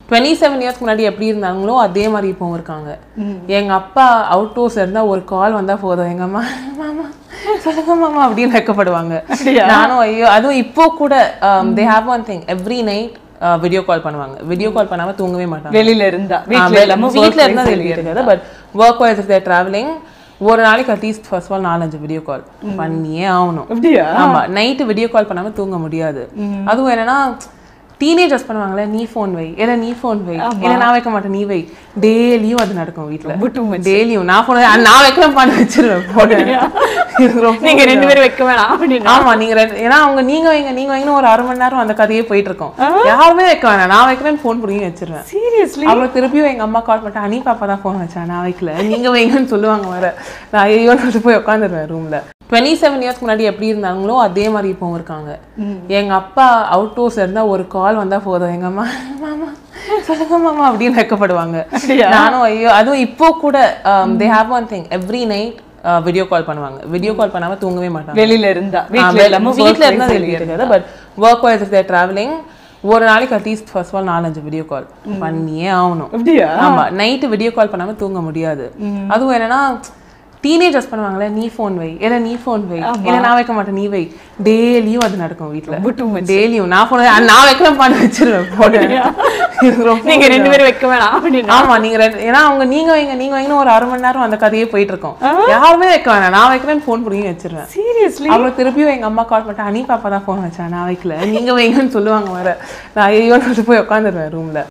Twenty seven years முன்னாடி எப்படி இருந்தாங்களோ அதே மாதிரி இப்போ இருக்காங்க எங்க அப்பா அவுட் டோர்ஸ் இருந்தா ஒரு கால் வந்தா போதும் எங்க அம்மா மாமா சொல்லுங்க மாமா அப்படின்னு வைக்கப்படுவாங்க நானும் ஐயோ அதுவும் இப்போ கூட they have one thing every night video call பண்ணுவாங்க வீடியோ கால் பண்ணாம தூங்கவே மாட்டாங்க வெளியில இருந்தா ஆ, வீட்ல வெ- இல்லாம வீட்ல இருந்தா தெரியாது but work wise if there travelling ஒரு நாளைக்கு அட்லீஸ்ட் ஃபர்ஸ்ட் ஆல் நாலஞ்சு வீடியோ கால் பண்ணியே ஆகணும் அப்படியா ஆமா நைட்டு வீடியோ கால் பண்ணாம தூங்க முடியாது அதுவும் என்னன்னா டீனேஜர்ஸ் பண்ணுவாங்களே நீ ஃபோன் வை இல்ல நீ ஃபோன் வை இல்ல நான் வைக்க மாட்டேன் நீ வை டெய்லியும் அது நடக்கும் வீட்ல ரொம்ப too much. டெய்லியும் நான் ஃபோன் நான் வைக்கலாம் பண்ண வச்சிருவேன் phone. இது ரொம்ப நீங்க ரெண்டு பேரும் வைக்க வேணாம் அப்படின்னு ஆமா நீங்க ரெண்டு- ஏன்னா அவங்க நீங்க வைங்க நீங்க வைங்கன்னு ஒரு அரை மணி நேரம் அந்த கதையே போயிட்டு இருக்கோம் யாருமே வைக்க வேணாம் நான் வைக்கிறேன் ஃபோன் புடிங்கி வச்சிருவேன் சீரியஸ்லி அப்புறம் திருப்பியும் எங்க அம்மா கால் பண்ணிட்டு அனி பாப்பா தான் ஃபோன் வச்சா நான் வைக்கல நீங்க வைங்கன்னு சொல்லுவாங்க வர நான் ஐயோன்னு போய் உட்காந்துருவேன் ரூம்ல டுவெண்ட்டி செவன் இயர்ஸ் முன்னாடி எப்படி இருந்தாங்களோ அதே மாதிரி இப்போ இருக்காங்க எங்க அப்பா அவுட் டோர்ஸ் இருந்தா ஒரு கால் வந்தா போதும் எங்க அம்மா மாமா சொல்லுங்க மாமா அப்படின்னு வைக்கப்படுவாங்க நானும் ஐயோ அதுவும் இப்போ கூட they have one thing every night video call பண்ணுவாங்க வீடியோ கால் பண்ணாம தூங்கவே மாட்டாங்க வெளியில இருந்தா ஆ, வீட்ல வெ- இல்லாம வீட்ல இருந்தா தெரியாது but work wise if there travelling ஒரு நாளைக்கு அட்லீஸ்ட் ஃபர்ஸ்ட் ஆல் நாலஞ்சு வீடியோ கால் பண்ணியே ஆகணும் அப்படியா ஆமா நைட்டு வீடியோ கால் பண்ணாம தூங்க முடியாது அதுவும் என்னன்னா டீனேஜர்ஸ் பண்ணுவாங்களே நீ ஃபோன் வை இல்ல நீ ஃபோன் வை இல்ல நான் வைக்க மாட்டேன் நீ வை டெய்லியும் அது நடக்கும் வீட்ல ரொம்ப too much. டெய்லியும் நான் ஃபோன் நான் வைக்கலாம் பண்ண வச்சிருவேன் phone. இது ரொம்ப நீங்க ரெண்டு பேரும் வைக்க வேணாம் அப்படின்னு ஆமா நீங்க ரெண்டு- ஏன்னா அவங்க நீங்க வைங்க நீங்க வைங்கன்னு ஒரு அரை மணி நேரம் அந்த கதையே போயிட்டு இருக்கோம் யாருமே வைக்க வேணாம் நான் வைக்கிறேன் ஃபோன் புடிங்கி வச்சிருவேன் சீரியஸ்லி அப்புறம் திருப்பியும் எங்க அம்மா கால் பண்ணிட்டு அனி பாப்பா தான் ஃபோன் வச்சா நான் வைக்கல நீங்க வைங்கன்னு சொல்லுவாங்க வர நான் ஐயோன்னு போய் உட்காந்துருவேன் ரூம்ல